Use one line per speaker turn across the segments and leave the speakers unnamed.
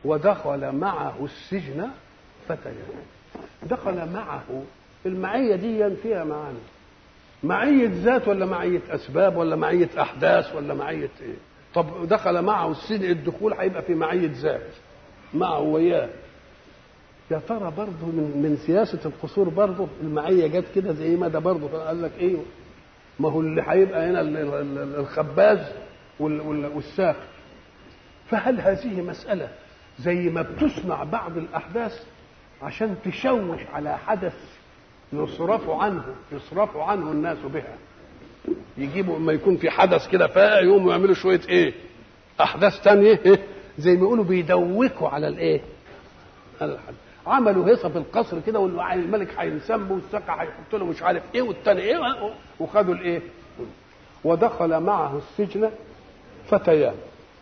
ودخل معه السجن فتيان دخل معه المعية دي فيها معاني معية ذات ولا معية أسباب ولا معية أحداث ولا معية إيه طب دخل معه السجن الدخول هيبقى في معية ذات معه وياه يا ترى برضه من, من سياسة القصور برضه المعية جت كده زي ما ده برضه قال لك ايه ما هو اللي هيبقى هنا الخباز والساق فهل هذه مسألة زي ما بتصنع بعض الأحداث عشان تشوش على حدث يصرف عنه يصرف عنه الناس بها يجيبوا اما يكون في حدث كده فاقع يقوموا يعملوا شويه ايه احداث تانية إيه؟ زي ما يقولوا بيدوكوا على الايه على الحدث عملوا هيصه في القصر كده والملك هينسم والسقا هيحط له مش عارف ايه والتاني ايه وخدوا الايه ودخل معه السجن فتيان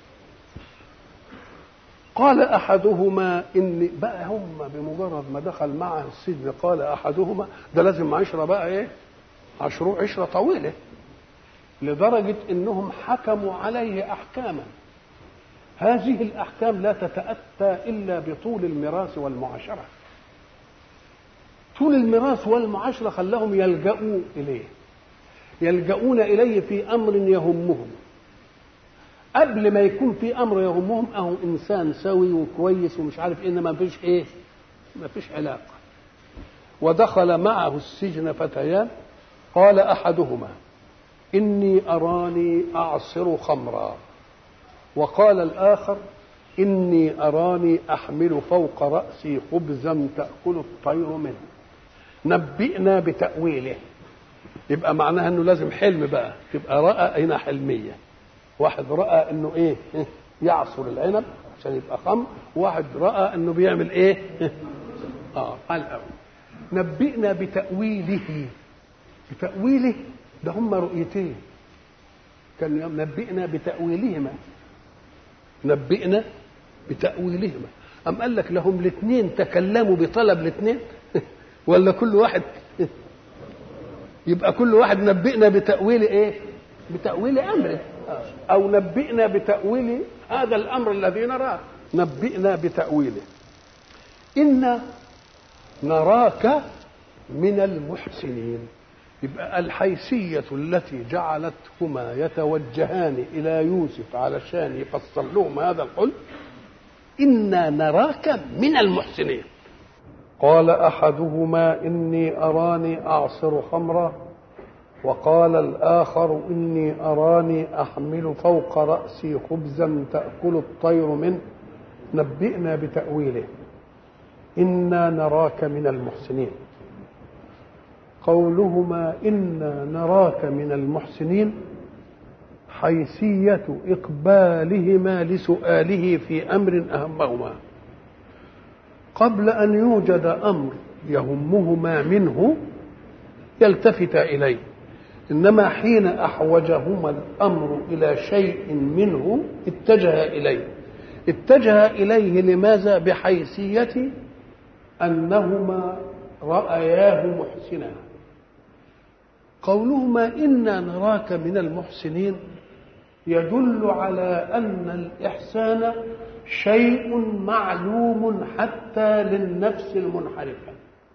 قال احدهما اني بقى هم بمجرد ما دخل معه السجن قال احدهما ده لازم عشره بقى ايه عشرة عشره طويله لدرجه انهم حكموا عليه احكاما هذه الاحكام لا تتاتى الا بطول الميراث والمعاشره طول الميراث والمعاشره خلاهم يلجؤوا اليه يلجؤون اليه في امر يهمهم قبل ما يكون في امر يهمهم اهو انسان سوي وكويس ومش عارف ايه ما فيش ايه ما فيش علاقه ودخل معه السجن فتيان قال احدهما اني اراني اعصر خمرا وقال الاخر اني اراني احمل فوق راسي خبزا تاكل الطير منه نبئنا بتاويله يبقى معناها انه لازم حلم بقى تبقى راى هنا حلميه واحد راى انه ايه يعصر العنب عشان يبقى خمر واحد راى انه بيعمل ايه اه قال أوي. نبئنا بتاويله بتاويله ده هم رؤيتين كان نبئنا بتاويلهما نبئنا بتاويلهما ام قال لك لهم الاثنين تكلموا بطلب الاثنين ولا كل واحد يبقى كل واحد نبئنا بتاويل ايه بتاويل امره او نبئنا بتاويل هذا الامر الذي نراه نبئنا بتاويله انا نراك من المحسنين يبقى الحيثية التي جعلتهما يتوجهان إلى يوسف علشان يفسر لهم هذا الحلم إنا نراك من المحسنين قال أحدهما إني أراني أعصر خمرا وقال الآخر إني أراني أحمل فوق رأسي خبزا تأكل الطير منه نبئنا بتأويله إنا نراك من المحسنين قولهما إنا نراك من المحسنين حيثية إقبالهما لسؤاله في أمر أهمهما قبل أن يوجد أمر يهمهما منه يلتفت إليه إنما حين أحوجهما الأمر إلى شيء منه اتجه إليه اتجه إليه لماذا بحيثية أنهما رأياه محسنا قولهما إنا نراك من المحسنين يدل على أن الإحسان شيء معلوم حتى للنفس المنحرفة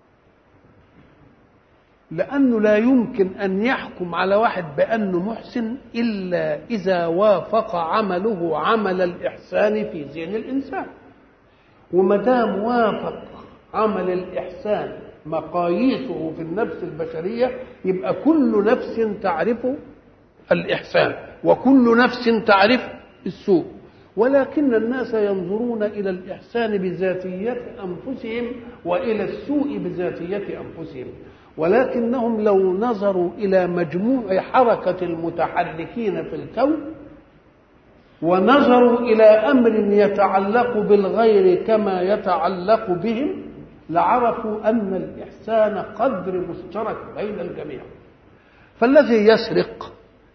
لأنه لا يمكن أن يحكم على واحد بأنه محسن إلا إذا وافق عمله عمل الإحسان في ذهن الإنسان وما دام وافق عمل الإحسان مقاييسه في النفس البشرية يبقى كل نفس تعرف الإحسان وكل نفس تعرف السوء ولكن الناس ينظرون إلى الإحسان بذاتية أنفسهم وإلى السوء بذاتية أنفسهم ولكنهم لو نظروا إلى مجموع حركة المتحركين في الكون ونظروا إلى أمر يتعلق بالغير كما يتعلق بهم لعرفوا أن الإحسان قدر مشترك بين الجميع فالذي يسرق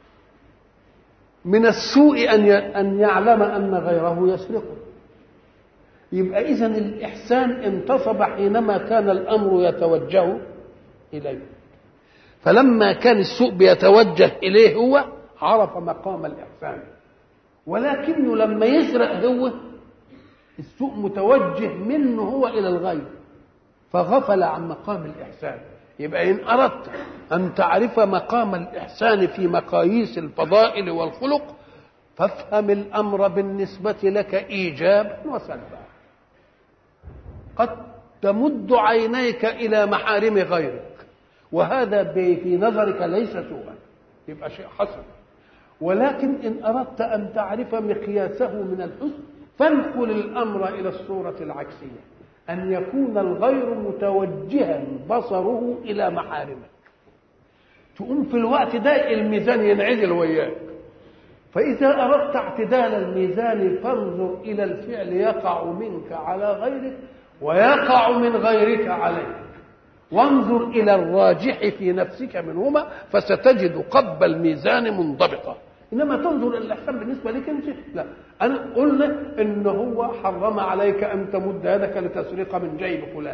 من السوء أن أن يعلم أن غيره يسرقه يبقى إذا الإحسان انتصب حينما كان الأمر يتوجه إليه فلما كان السوء بيتوجه إليه هو عرف مقام الإحسان ولكنه لما يسرق هو السوء متوجه منه هو إلى الغير فغفل عن مقام الإحسان يبقى إن أردت أن تعرف مقام الإحسان في مقاييس الفضائل والخلق فافهم الأمر بالنسبة لك إيجابا وسلبا قد تمد عينيك إلى محارم غيرك وهذا في نظرك ليس سوءا يبقى شيء حسن ولكن إن أردت أن تعرف مقياسه من الحسن فانقل الأمر إلى الصورة العكسية أن يكون الغير متوجها بصره إلى محارمك تقوم في الوقت ده الميزان ينعدل وياك فإذا أردت اعتدال الميزان فانظر إلى الفعل يقع منك على غيرك ويقع من غيرك عليك وانظر إلى الراجح في نفسك منهما فستجد قب الميزان منضبطة إنما تنظر إلى الإحسان بالنسبة لك أنت لا أنا قلنا إن هو حرم عليك أن تمد يدك لتسرق من جيب فلان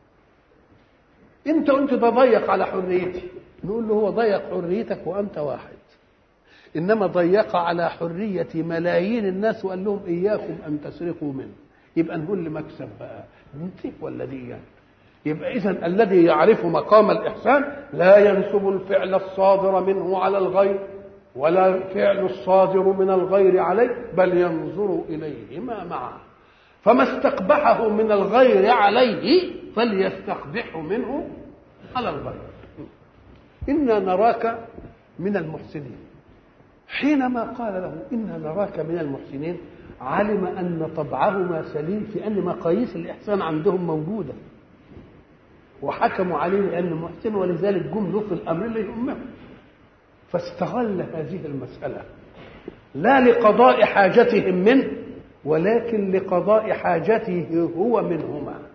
أنت أنت تضيق على حريتي نقول له هو ضيق حريتك وأنت واحد إنما ضيق على حرية ملايين الناس وقال لهم إياكم أن تسرقوا منه يبقى نقول لمكسب بقى نتيك ولا دي يعني. يبقى إذا الذي يعرف مقام الإحسان لا ينسب الفعل الصادر منه على الغير ولا الفعل الصادر من الغير عليه بل ينظر إليهما معا فما استقبحه من الغير عليه فليستقبحه منه على الغير إنا نراك من المحسنين حينما قال له إنا نراك من المحسنين علم أن طبعهما سليم في أن مقاييس الإحسان عندهم موجودة وحكموا عليه بأنه محسن ولذلك جم له في الأمر اللي يهمهم فاستغل هذه المسألة لا لقضاء حاجتهم منه ولكن لقضاء حاجته هو منهما